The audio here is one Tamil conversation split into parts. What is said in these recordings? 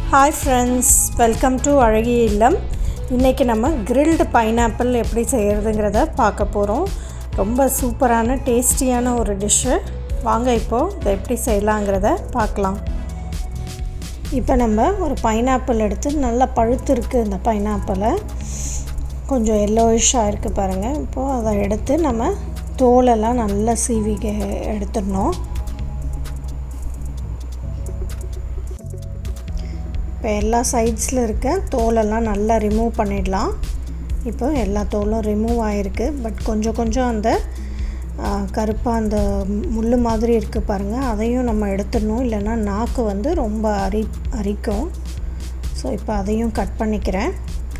ஹாய் ஃப்ரெண்ட்ஸ் வெல்கம் டு அழகிய இல்லம் இன்றைக்கி நம்ம கிரில்டு பைனாப்பிள் எப்படி செய்கிறதுங்கிறத பார்க்க போகிறோம் ரொம்ப சூப்பரான டேஸ்டியான ஒரு டிஷ்ஷு வாங்க இப்போது இதை எப்படி செய்யலாங்கிறத பார்க்கலாம் இப்போ நம்ம ஒரு பைனாப்பிள் எடுத்து நல்லா பழுத்து இருக்குது இந்த பைனாப்பிளை கொஞ்சம் எல்லோயிஷாக இருக்குது பாருங்கள் இப்போது அதை எடுத்து நம்ம தோலெல்லாம் நல்லா சீவி எடுத்துடணும் இப்போ எல்லா சைட்ஸில் இருக்க தோலெல்லாம் நல்லா ரிமூவ் பண்ணிடலாம் இப்போ எல்லா தோலும் ரிமூவ் ஆகிருக்கு பட் கொஞ்சம் கொஞ்சம் அந்த கருப்பாக அந்த முள் மாதிரி இருக்குது பாருங்கள் அதையும் நம்ம எடுத்துடணும் இல்லைன்னா நாக்கு வந்து ரொம்ப அரி அரிக்கும் ஸோ இப்போ அதையும் கட் பண்ணிக்கிறேன்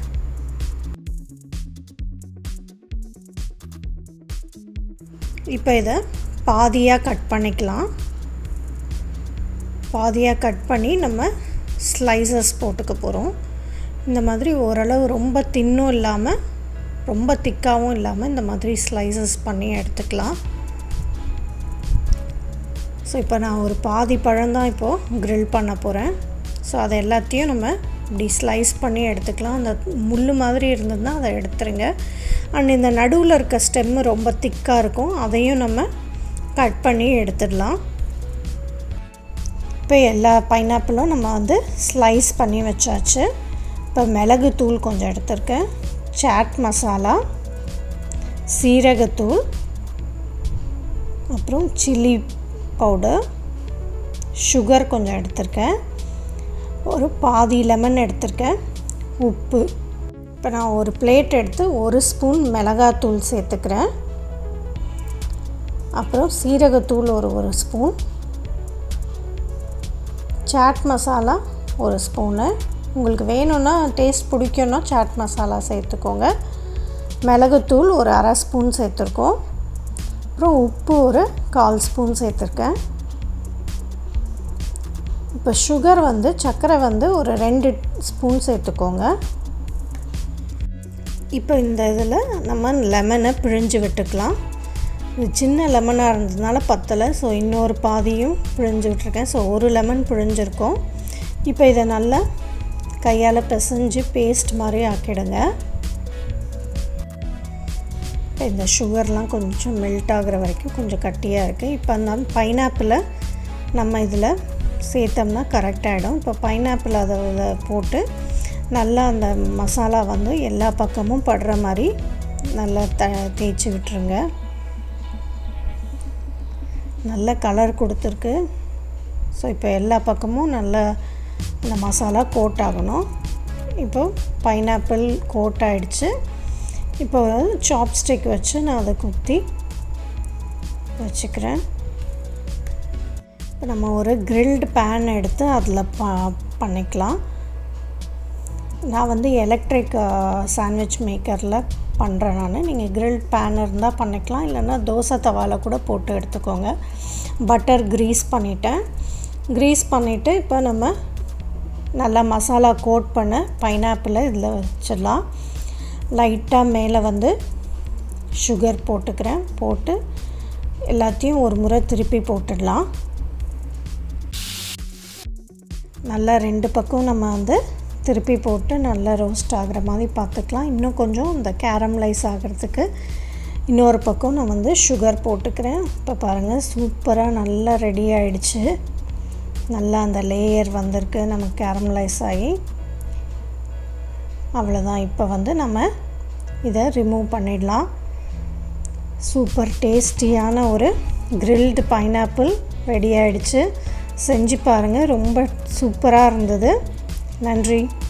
இப்போ இதை பாதியாக கட் பண்ணிக்கலாம் பாதியாக கட் பண்ணி நம்ம ஸ்லைசஸ் போட்டுக்க போகிறோம் இந்த மாதிரி ஓரளவு ரொம்ப தின்னும் இல்லாமல் ரொம்ப திக்காகவும் இல்லாமல் இந்த மாதிரி ஸ்லைசஸ் பண்ணி எடுத்துக்கலாம் ஸோ இப்போ நான் ஒரு பாதி பழம் தான் இப்போது க்ரில் பண்ண போகிறேன் ஸோ அதை எல்லாத்தையும் நம்ம இப்படி ஸ்லைஸ் பண்ணி எடுத்துக்கலாம் அந்த முள் மாதிரி இருந்ததுன்னா அதை எடுத்துருங்க அண்ட் இந்த நடுவில் இருக்க ஸ்டெம்மு ரொம்ப திக்காக இருக்கும் அதையும் நம்ம கட் பண்ணி எடுத்துடலாம் இப்போ எல்லா பைனாப்பிளும் நம்ம வந்து ஸ்லைஸ் பண்ணி வச்சாச்சு இப்போ மிளகு தூள் கொஞ்சம் எடுத்திருக்கேன் சாட் மசாலா சீரகத்தூள் அப்புறம் சில்லி பவுடர் சுகர் கொஞ்சம் எடுத்திருக்கேன் ஒரு பாதி லெமன் எடுத்திருக்கேன் உப்பு இப்போ நான் ஒரு பிளேட் எடுத்து ஒரு ஸ்பூன் மிளகாத்தூள் சேர்த்துக்கிறேன் அப்புறம் சீரகத்தூள் ஒரு ஒரு ஸ்பூன் சாட் மசாலா ஒரு ஸ்பூனு உங்களுக்கு வேணும்னா டேஸ்ட் பிடிக்கும்னா சாட் மசாலா சேர்த்துக்கோங்க மிளகுத்தூள் ஒரு அரை ஸ்பூன் சேர்த்துருக்கோம் அப்புறம் உப்பு ஒரு கால் ஸ்பூன் சேர்த்துருக்கேன் இப்போ சுகர் வந்து சர்க்கரை வந்து ஒரு ரெண்டு ஸ்பூன் சேர்த்துக்கோங்க இப்போ இந்த இதில் நம்ம லெமனை பிழிஞ்சு விட்டுக்கலாம் இது சின்ன லெமனாக இருந்ததுனால பத்தலை ஸோ இன்னொரு பாதியும் பிழிஞ்சு விட்ருக்கேன் ஸோ ஒரு லெமன் பிழிஞ்சிருக்கோம் இப்போ இதை நல்லா கையால் பிசைஞ்சு பேஸ்ட் மாதிரி ஆக்கிடுங்க இப்போ இந்த சுகர்லாம் கொஞ்சம் மெல்ட் ஆகிற வரைக்கும் கொஞ்சம் கட்டியாக இருக்குது இப்போ அந்த பைனாப்பிளை நம்ம இதில் சேர்த்தோம்னா கரெக்டாகிடும் இப்போ பைனாப்பிள் அதை போட்டு நல்லா அந்த மசாலா வந்து எல்லா பக்கமும் படுற மாதிரி நல்லா த தேய்ச்சி விட்டுருங்க நல்ல கலர் கொடுத்துருக்கு ஸோ இப்போ எல்லா பக்கமும் நல்லா இந்த மசாலா கோட் ஆகணும் இப்போ பைனாப்பிள் கோட் ஆகிடுச்சு இப்போ சாப்ஸ்டிக் வச்சு நான் அதை குத்தி வச்சுக்கிறேன் இப்போ நம்ம ஒரு கிரில்டு பேன் எடுத்து அதில் ப பண்ணிக்கலாம் நான் வந்து எலக்ட்ரிக் சாண்ட்விச் மேக்கரில் பண்ணுறேன் நான் நீங்கள் கிரில் பேன் இருந்தால் பண்ணிக்கலாம் இல்லைன்னா தோசை தவாவில் கூட போட்டு எடுத்துக்கோங்க பட்டர் க்ரீஸ் பண்ணிட்டேன் க்ரீஸ் பண்ணிவிட்டு இப்போ நம்ம நல்லா மசாலா கோட் பண்ண பைனாப்பிளை இதில் வச்சிடலாம் லைட்டாக மேலே வந்து சுகர் போட்டுக்கிறேன் போட்டு எல்லாத்தையும் ஒரு முறை திருப்பி போட்டுடலாம் நல்லா ரெண்டு பக்கம் நம்ம வந்து திருப்பி போட்டு நல்லா ரோஸ்ட் ஆகிற மாதிரி பார்த்துக்கலாம் இன்னும் கொஞ்சம் இந்த கேரமலைஸ் ஆகிறதுக்கு இன்னொரு பக்கம் நான் வந்து சுகர் போட்டுக்கிறேன் இப்போ பாருங்கள் சூப்பராக நல்லா ரெடி ஆகிடுச்சு நல்லா அந்த லேயர் வந்திருக்கு நமக்கு கேரமலைஸ் ஆகி அவ்வளோதான் இப்போ வந்து நம்ம இதை ரிமூவ் பண்ணிடலாம் சூப்பர் டேஸ்டியான ஒரு கிரில்டு பைனாப்பிள் ரெடி ஆகிடுச்சு செஞ்சு பாருங்கள் ரொம்ப சூப்பராக இருந்தது நன்றி